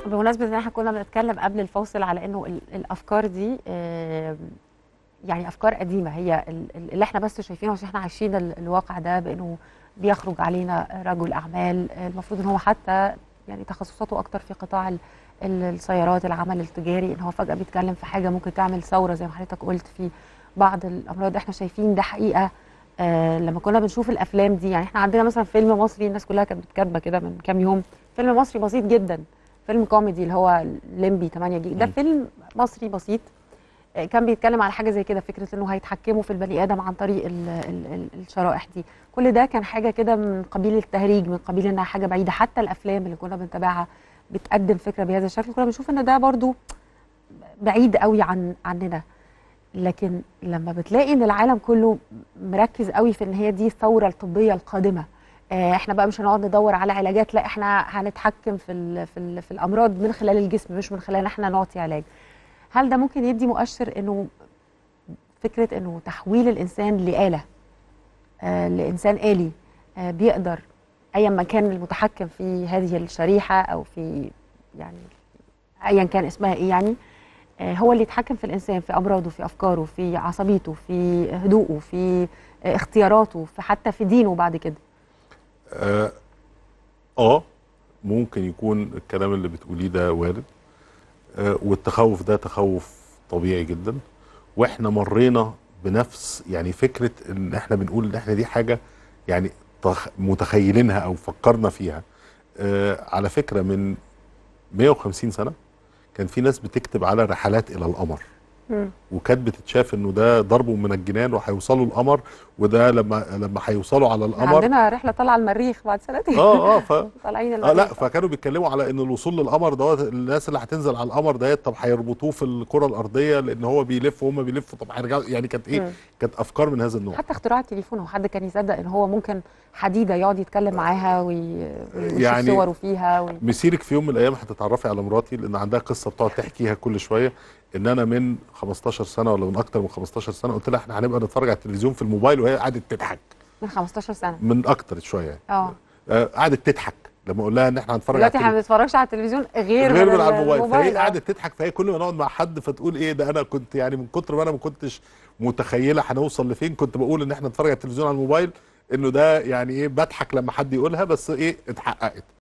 بمناسبه ان احنا كنا بنتكلم قبل الفاصل على انه ال- الافكار دي آه، يعني افكار قديمه هي ال- ال- اللي احنا بس شايفينه عشان احنا عايشين ال- الواقع ده بانه بيخرج علينا رجل اعمال آه، المفروض ان هو حتى يعني تخصصاته اكتر في قطاع ال- ال- السيارات العمل التجاري ان هو فجاه بيتكلم في حاجه ممكن تعمل ثوره زي ما حضرتك قلت في بعض الامراض احنا شايفين ده حقيقه آه لما كنا بنشوف الافلام دي يعني احنا عندنا مثلا فيلم مصري الناس كلها كانت كاتبه كده من كام يوم فيلم مصري بسيط جدا فيلم كوميدي اللي هو ليمبي 8 جيجا ده مم. فيلم مصري بسيط آه، كان بيتكلم على حاجه زي كده فكره انه هيتحكموا في البني ادم عن طريق ال ال ال الشرائح دي كل ده كان حاجه كده من قبيل التهريج من قبيل انها حاجه بعيده حتى الافلام اللي كنا بنتابعها بتقدم فكره بهذا الشكل كنا بنشوف ان ده برضو بعيد قوي عن عننا لكن لما بتلاقي ان العالم كله مركز قوي في ان هي دي الثوره الطبيه القادمه آه، احنا بقى مش هنقعد ندور على علاجات لا احنا هنتحكم في ال في, ال في الامراض من خلال الجسم مش من خلال ان احنا نعطي علاج هل ده ممكن يدي مؤشر انه فكره انه تحويل الانسان لاله آه لانسان الي آه بيقدر ايا ما كان المتحكم في هذه الشريحه او في يعني ايا كان اسمها ايه يعني آه، هو اللي يتحكم في الانسان في امراضه في افكاره في عصبيته في هدوءه في آه، اختياراته في حتى في دينه بعد كده آه, اه ممكن يكون الكلام اللي بتقوليه ده وارد آه والتخوف ده تخوف طبيعي جدا واحنا مرينا بنفس يعني فكره ان احنا بنقول ان احنا دي حاجه يعني تخ- متخيلينها او فكرنا فيها آه على فكره من 150 سنه كان في ناس بتكتب على رحلات الى القمر وكانت بتتشاف انه ده ضرب من الجنان وهيوصلوا القمر وده لما لما هيوصلوا على القمر عندنا رحله طالعه المريخ بعد سنتين اه اه ف طالعين اه المريخ لا فكانوا بيتكلموا على ان الوصول للقمر دوت الناس اللي هتنزل على القمر ديت طب هيربطوه في الكره الارضيه لان هو بيلف وهم بيلفوا طب هيرجعوا يعني كانت مم. ايه كانت افكار من هذا النوع حتى اختراع التليفون هو حد كان يصدق ان هو ممكن حديده يقعد يتكلم معاها وي- ويشوف يعني صوره فيها وي... مسيرك في يوم من الايام هتتعرفي على مراتي لان عندها قصه بتقعد تحكيها كل شويه ان انا من 15 سنه ولا من اكتر من 15 سنه قلت لها احنا هنبقى نتفرج على التلفزيون في الموبايل وهي قعدت تضحك من 15 سنه من اكتر شويه يعني اه آه، قعدت تضحك لما اقول لها ان احنا هنتفرج على دلوقتي احنا ما التلفزيون بنتفرجش على التلفزيون غير, غير من ال- على الموبايل فهي آه. قعدت تضحك فهي كل ما نقعد مع حد فتقول ايه ده انا كنت يعني من كتر ما انا ما كنتش متخيله هنوصل لفين كنت بقول ان احنا نتفرج على التلفزيون على الموبايل انه ده يعني ايه بضحك لما حد يقولها بس ايه اتحققت